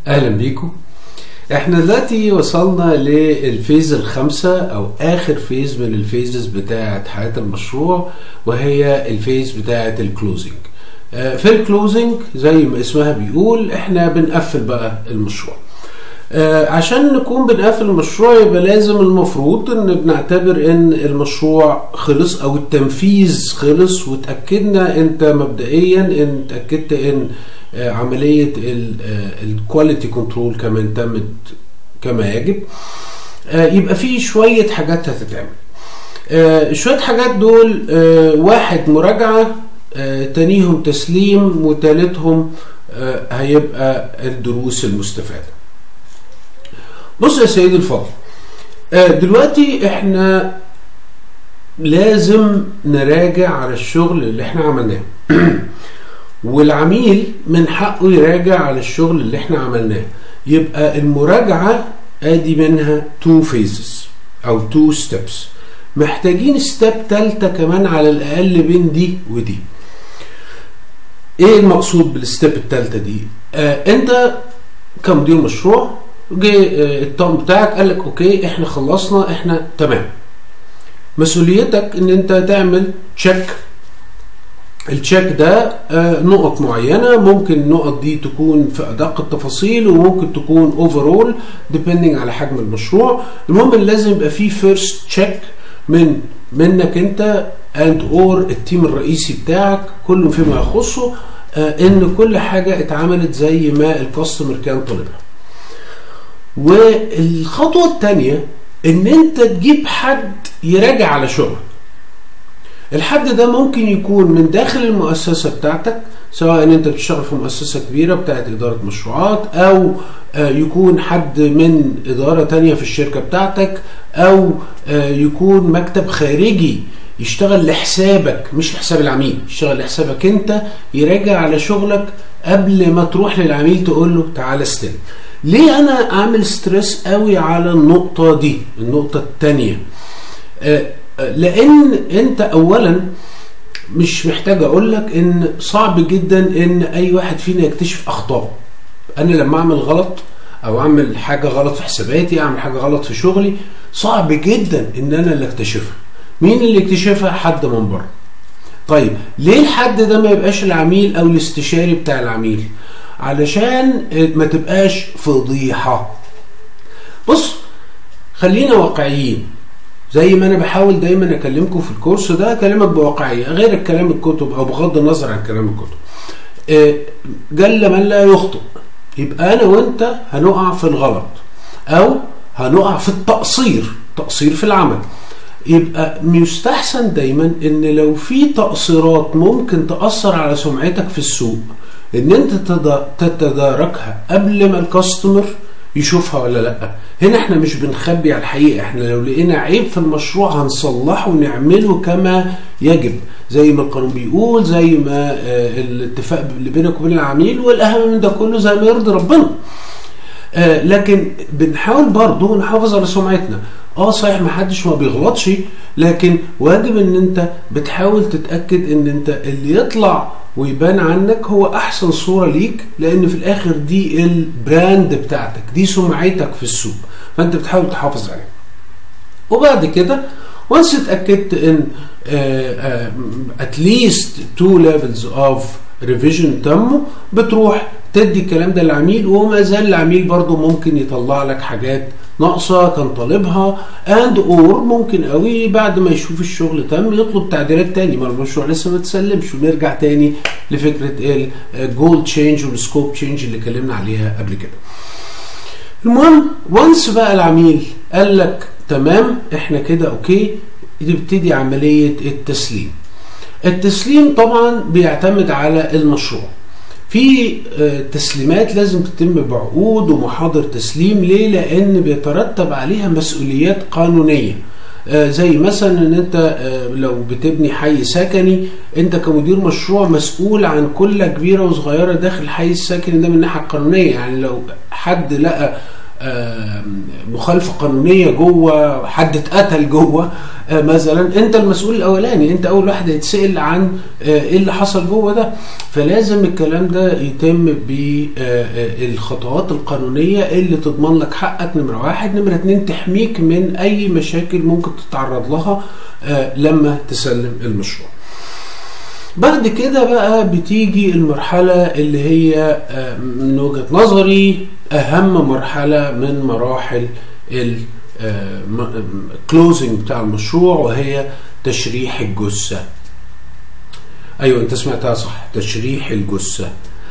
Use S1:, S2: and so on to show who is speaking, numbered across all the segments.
S1: اهلا بيكم احنا دلوقتي وصلنا للفيز الخامسة او اخر فيز من الفيزز بتاعة حياة المشروع وهي الفيز بتاعة الكلوزنج آه، في الكلوزنج زي ما اسمها بيقول احنا بنقفل بقى المشروع آه، عشان نكون بنقفل المشروع يبقى لازم المفروض ان بنعتبر ان المشروع خلص او التنفيذ خلص وتاكدنا انت مبدئيا ان اتاكدت ان آه، عمليه الكواليتي كنترول كمان تمت كما يجب آه، يبقى في شويه حاجات هتتعمل آه، شويه حاجات دول آه، واحد مراجعه آه، تانيهم تسليم وتالتهم آه، هيبقى الدروس المستفاده بص يا سيدي الفاضل آه، دلوقتي احنا لازم نراجع على الشغل اللي احنا عملناه والعميل من حقه يراجع على الشغل اللي احنا عملناه يبقى المراجعة ادي منها تو فيزز او تو ستيبس محتاجين ستيب تالتة كمان على الاقل بين دي ودي ايه المقصود بالستيب التالتة دي آه انت كمدير مشروع جه آه، التام بتاعك قال لك اوكي احنا خلصنا احنا تمام مسؤوليتك ان انت تعمل تشيك التشيك ده آه، نقط معينة ممكن النقط دي تكون في أدق التفاصيل وممكن تكون اوفرول ديبندنج على حجم المشروع المهم إن لازم يبقى فيه فيرست تشيك من منك انت اند اور التيم الرئيسي بتاعك كله فيما يخصه آه، ان كل حاجة اتعملت زي ما الكاستمر كان طالبها والخطوة الثانية ان انت تجيب حد يراجع على شغلك الحد ده ممكن يكون من داخل المؤسسة بتاعتك سواء ان انت بتشتغل في مؤسسة كبيرة بتاعت ادارة مشروعات او آه، يكون حد من ادارة تانية في الشركة بتاعتك او آه، يكون مكتب خارجي يشتغل لحسابك مش لحساب العميل يشتغل لحسابك انت يراجع على شغلك قبل ما تروح للعميل تقول له تعالى استلم ليه انا اعمل ستريس قوي على النقطة دي النقطة التانية آه، آه، لان انت اولا مش محتاج اقول لك ان صعب جدا ان اي واحد فينا يكتشف اخطائه انا لما اعمل غلط او اعمل حاجه غلط في حساباتي اعمل حاجه غلط في شغلي صعب جدا ان انا اللي اكتشفها مين اللي يكتشفها حد من بره طيب ليه الحد ده ما يبقاش العميل او الاستشاري بتاع العميل علشان ما تبقاش فضيحه بص خلينا واقعيين زي ما انا بحاول دايما اكلمكم في الكورس ده اكلمك بواقعيه غير الكلام الكتب او بغض النظر عن كلام الكتب آه، جل من لا يخطئ يبقى انا وانت هنقع في الغلط او هنقع في التقصير تقصير في العمل يبقى يستحسن دايما ان لو في تقصيرات ممكن تأثر على سمعتك في السوق ان انت تدا- تتداركها قبل ما الكاستمر يشوفها ولا لا هنا احنا مش بنخبي على الحقيقه احنا لو لقينا عيب في المشروع هنصلحه ونعمله كما يجب زي ما القانون بيقول زي ما آه، الاتفاق اللي بينك وبين العميل والاهم من ده كله زي ما يرضي ربنا آه، لكن بنحاول برضه نحافظ على سمعتنا اه صحيح ما حدش ما بيغلطش لكن واجب ان انت بتحاول تتاكد ان انت اللي يطلع ويبان عنك هو احسن صوره ليك لان في الاخر دي البراند بتاعتك دي سمعتك في السوق فانت بتحاول تحافظ عليها وبعد كده وانس اتاكدت ان اتليست تو ليفلز اوف ريفيجن تموا بتروح تدي الكلام ده للعميل وما زال العميل برضه ممكن يطلع لك حاجات ناقصه كان طالبها اند اور ممكن قوي بعد ما يشوف الشغل تم يطلب تعديلات تاني ما المشروع لسه ما تسلمش ونرجع تاني لفكره الجول تشينج والسكوب تشينج اللي اتكلمنا عليها قبل كده المهم وانس بقى العميل قال لك تمام احنا كده اوكي تبتدي عمليه التسليم التسليم طبعا بيعتمد على المشروع في آه، تسليمات لازم تتم بعقود ومحاضر تسليم ليه لان بيترتب عليها مسؤوليات قانونيه آه، زي مثلا ان انت آه، لو بتبني حي سكني انت كمدير مشروع مسؤول عن كل كبيره وصغيره داخل الحي السكني ده من الناحيه القانونيه يعني لو حد لقى مخالفه قانونيه جوه حد اتقتل جوه مثلا انت المسؤول الاولاني انت اول واحد هيتسال عن ايه اللي حصل جوه ده فلازم الكلام ده يتم بالخطوات القانونيه اللي تضمن لك حقك نمره واحد نمره اتنين تحميك من اي مشاكل ممكن تتعرض لها لما تسلم المشروع بعد كده بقى بتيجي المرحلة اللي هي من وجهة نظري أهم مرحلة من مراحل الكلوزنج بتاع المشروع وهي تشريح الجثة أيوة أنت سمعتها صح تشريح الجثة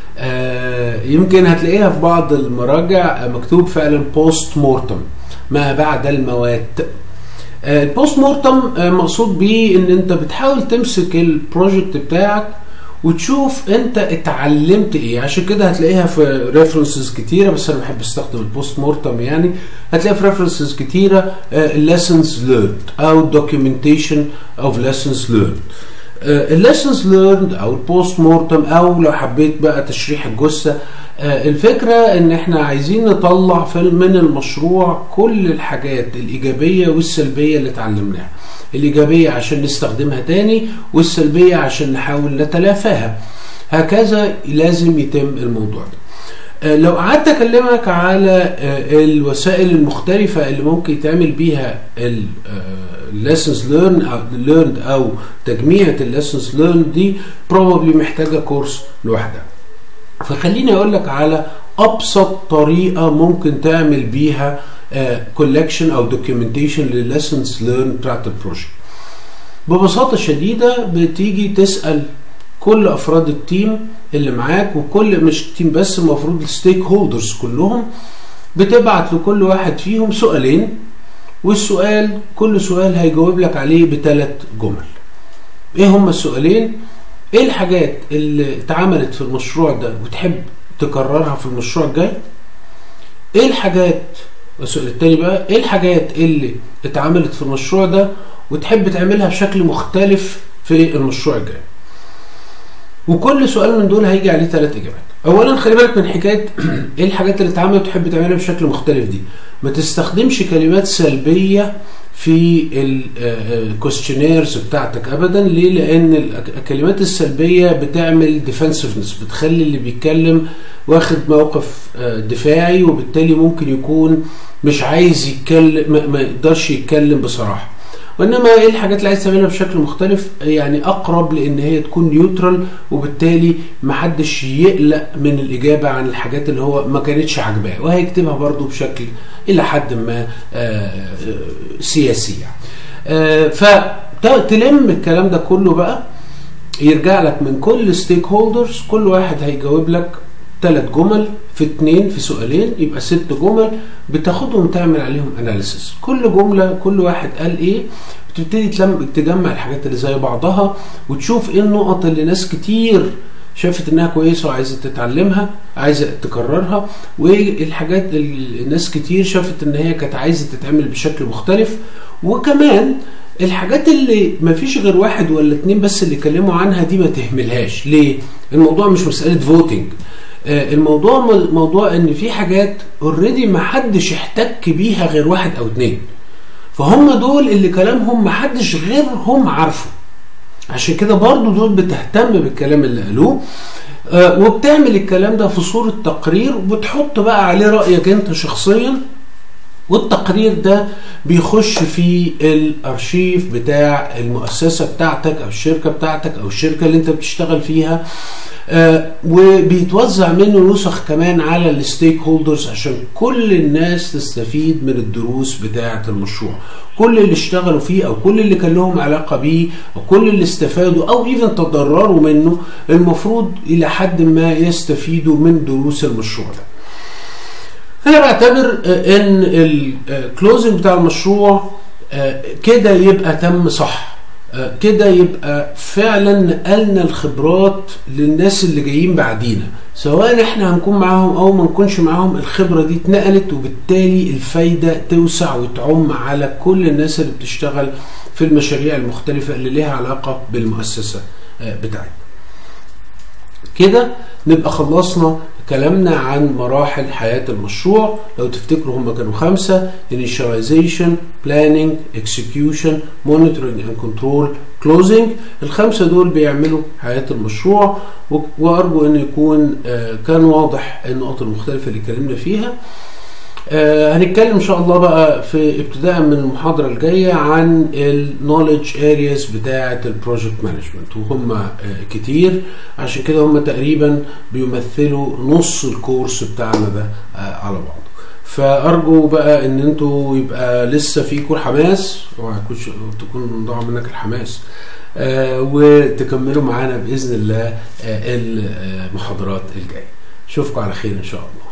S1: آه يمكن هتلاقيها في بعض المراجع مكتوب فعلا بوست مورتم ما بعد الموات البوست مورتم مقصود بيه ان انت بتحاول تمسك البروجكت بتاعك وتشوف انت اتعلمت ايه عشان كده هتلاقيها في ريفرنسز كتيره بس انا بحب استخدم البوست مورتم يعني هتلاقيها في ريفرنسز كتيره lessons learned او documentation of lessons learned الليسنز ليرند او البوست مورتم او لو حبيت بقى تشريح الجثه الفكره ان احنا عايزين نطلع من المشروع كل الحاجات الايجابيه والسلبيه اللي اتعلمناها الايجابيه عشان نستخدمها تاني والسلبيه عشان نحاول نتلافاها هكذا لازم يتم الموضوع ده لو قعدت اكلمك على الوسائل المختلفه اللي ممكن يتعمل بيها الليسنز ليرن او ليرند او تجميعة الليسنز ليرن دي بروبلي محتاجه كورس لوحدها فخليني اقول لك على ابسط طريقه ممكن تعمل بيها كولكشن او دوكيومنتيشن للليسنز ليرن بتاعت البروجكت ببساطه شديده بتيجي تسال كل افراد التيم اللي معاك وكل مش التيم بس المفروض الستيك هولدرز كلهم بتبعت لكل واحد فيهم سؤالين والسؤال كل سؤال هيجاوب لك عليه بثلاث جمل ايه هما السؤالين ايه الحاجات اللي اتعملت في المشروع ده وتحب تكررها في المشروع الجاي ايه الحاجات السؤال التاني بقى ايه الحاجات اللي اتعملت في المشروع ده وتحب تعملها بشكل مختلف في المشروع الجاي وكل سؤال من دول هيجي عليه ثلاث اجابات اولا خلي بالك من حكايه ايه الحاجات اللي اتعملت وتحب تعملها بشكل مختلف دي ما تستخدمش كلمات سلبيه في الكويستشنيرز بتاعتك ابدا ليه لان الكلمات السلبيه بتعمل ديفنسفنس بتخلي اللي بيتكلم واخد موقف دفاعي وبالتالي ممكن يكون مش عايز يتكلم ما يقدرش يتكلم بصراحه وانما ايه الحاجات اللي عايز تعملها بشكل مختلف يعني اقرب لان هي تكون نيوترال وبالتالي محدش يقلق من الاجابه عن الحاجات اللي هو ما كانتش عاجباه وهيكتبها برضو بشكل الى حد ما سياسي يعني فتلم الكلام ده كله بقى يرجع لك من كل ستيك هولدرز كل واحد هيجاوب لك ثلاث جمل في اتنين في سؤالين يبقى ست جمل بتاخدهم تعمل عليهم اناليسيس كل جمله كل واحد قال ايه بتبتدي تجمع الحاجات اللي زي بعضها وتشوف ايه النقط اللي ناس كتير شافت انها كويسه وعايزه تتعلمها عايزه تكررها وايه الحاجات اللي ناس كتير شافت ان هي كانت عايزه تتعمل بشكل مختلف وكمان الحاجات اللي ما فيش غير واحد ولا اتنين بس اللي اتكلموا عنها دي ما تهملهاش ليه الموضوع مش مساله فوتنج الموضوع موضوع ان في حاجات اوريدي ما حدش احتك بيها غير واحد او اتنين فهم دول اللي كلامهم ما حدش غيرهم عارفه عشان كده برضو دول بتهتم بالكلام اللي قالوه آه وبتعمل الكلام ده في صورة تقرير وبتحط بقى عليه رأيك انت شخصيا والتقرير ده بيخش في الارشيف بتاع المؤسسة بتاعتك او الشركة بتاعتك او الشركة اللي انت بتشتغل فيها آه وبيتوزع منه نسخ كمان على الستيك هولدرز عشان كل الناس تستفيد من الدروس بتاعه المشروع كل اللي اشتغلوا فيه او كل اللي كان لهم علاقه بيه او كل اللي استفادوا او ايفن تضرروا منه المفروض الى حد ما يستفيدوا من دروس المشروع ده انا بعتبر آه ان الكلوزنج بتاع المشروع آه كده يبقى تم صح كده يبقى فعلا نقلنا الخبرات للناس اللي جايين بعدينا سواء احنا هنكون معاهم او ما نكونش معاهم الخبرة دي اتنقلت وبالتالي الفايدة توسع وتعم على كل الناس اللي بتشتغل في المشاريع المختلفة اللي لها علاقة بالمؤسسة بتاعتنا كده نبقى خلصنا كلامنا عن مراحل حياة المشروع لو تفتكروا هم كانوا خمسة initialization planning execution monitoring and control closing الخمسة دول بيعملوا حياة المشروع وأرجو أن يكون كان واضح النقط المختلفة اللي اتكلمنا فيها آه هنتكلم ان شاء الله بقى في ابتداء من المحاضره الجايه عن النولج ارياز بتاعه البروجكت مانجمنت وهم آه كتير عشان كده هم تقريبا بيمثلوا نص الكورس بتاعنا ده آه على بعضه فارجو بقى ان انتوا يبقى لسه فيكم حماس اوعى تكون ضاع منك الحماس آه وتكملوا معانا باذن الله آه المحاضرات الجايه اشوفكم على خير ان شاء الله